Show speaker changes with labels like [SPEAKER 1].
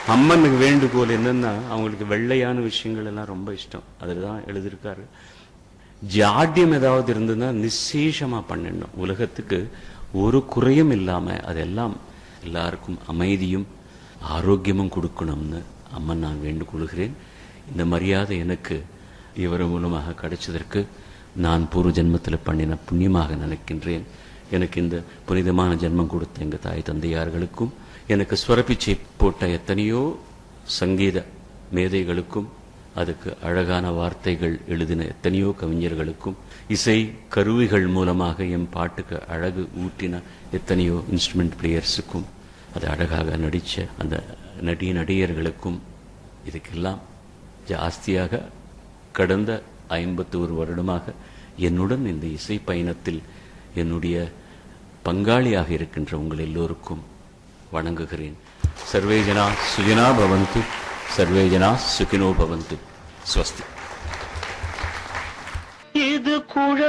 [SPEAKER 1] அம்மனுக்கு வேண்டுகோள் என்னன்னா அவங்களுக்கு வெள்ளையான விஷயங்கள் எல்லாம் ரொம்ப இஷ்டம் அதில் தான் எழுதியிருக்காரு ஜாட்யம் ஏதாவது இருந்ததுன்னா நிச்சேஷமா பண்ணிடணும் உலகத்துக்கு ஒரு குறையும் இல்லாம அதெல்லாம் எல்லாருக்கும் அமைதியும் ஆரோக்கியமும் கொடுக்கணும்னு அம்மன் நான் வேண்டுகொள்கிறேன் இந்த மரியாதை எனக்கு இவர் மூலமாக கிடைச்சதற்கு நான் பூர்வ ஜென்மத்தில் பண்ணின புண்ணியமாக நினைக்கின்றேன் எனக்கு இந்த புனிதமான ஜென்மம் கொடுத்த எங்க தாய் தந்தையார்களுக்கும் எனக்கு ஸ்வரப்பிச்சை போட்ட எத்தனையோ சங்கீத மேதைகளுக்கும் அதுக்கு அழகான வார்த்தைகள் எழுதின எத்தனையோ கவிஞர்களுக்கும் இசை கருவிகள் மூலமாக என் பாட்டுக்கு அழகு ஊட்டின எத்தனையோ இன்ஸ்ட்ருமெண்ட் பிளேயர்ஸுக்கும் அது அழகாக நடித்த அந்த நடி நடிகர்களுக்கும் இதுக்கெல்லாம் ஜாஸ்தியாக கடந்த ஐம்பத்தி ஒரு வருடமாக என்னுடன் இந்த இசை பயணத்தில் என்னுடைய பங்காளியாக இருக்கின்ற உங்கள் எல்லோருக்கும் வணங்குகிறேன் சர்வே ஜனா சுஜனா பவந்து சர்வே ஜனா சுகினோ பவந்து ஸ்வஸ்தி
[SPEAKER 2] இது குழ